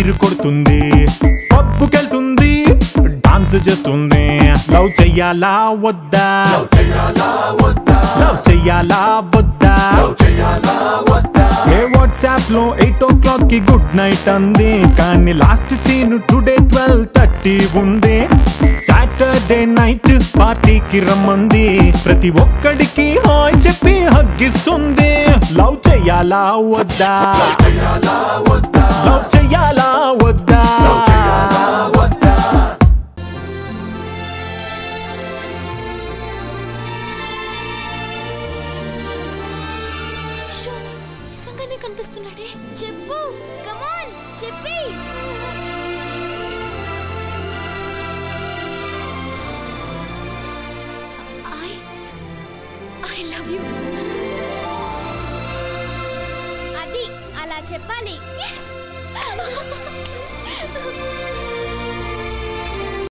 beer కొడుతుంది పబ్బుకెళ్తుంది dance చేస్తుంది love చెయ్యాలా వద్దా లవ్ చెయ్యాలా వద్దా ఏ వాట్సాప్ లో ఎయిట్ ఓ క్లాక్ కి గుడ్ నైట్ అంది కానీ last seen today twelve thirty ఉంది సాటర్డే నైట్ పార్టీకి రమ్మంది ప్రతి ఒక్కడికి హాయ్ చెప్పి హగ్గిస్తుంది లవ్ చెయ్యాలా వద్దా లవ్ చెయ్యాలా వద్దా షో, నిజంగానే కనిపిస్తున్నాడే చెప్పు కమాన్ చెప్పి ఐ ఐ లవ్ యు అది అలా చెప్పాలి ఎస్